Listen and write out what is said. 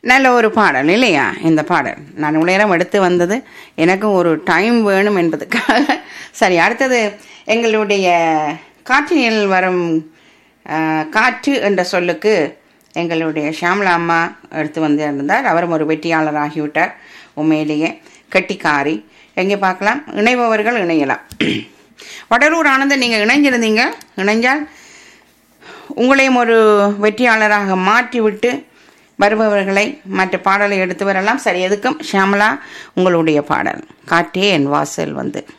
நல்ல ஒரு பாடல் இல்லையா இந்த பாடல் நான் இவ்வளோ நேரம் எடுத்து வந்தது எனக்கும் ஒரு டைம் வேணும் என்பதுக்காக சரி அடுத்தது எங்களுடைய காற்றினில் வரும் அஹ், காற்று என்ற சொல்லுக்கு எங்களுடைய ஷாம்லா அம்மா எடுத்து வந்திருந்தார் அவரும் ஒரு வெற்றியாளர் ஆகிவிட்டார் உண்மையிலேயே கெட்டிக்காரி எங்கே பார்க்கலாம் இணைபவர்கள் இணையலாம் வடலூர் ஆனந்தன் நீங்கள் இணைஞ்சிருந்தீங்க இணைஞ்சால் உங்களையும் ஒரு வெற்றியாளராக மாற்றிவிட்டு வருபவர்களை மற்ற பாடலை எடுத்து வரலாம் சரி எதுக்கும் ஷியாமலா உங்களுடைய பாடல் காற்றே என் வாசல் வந்து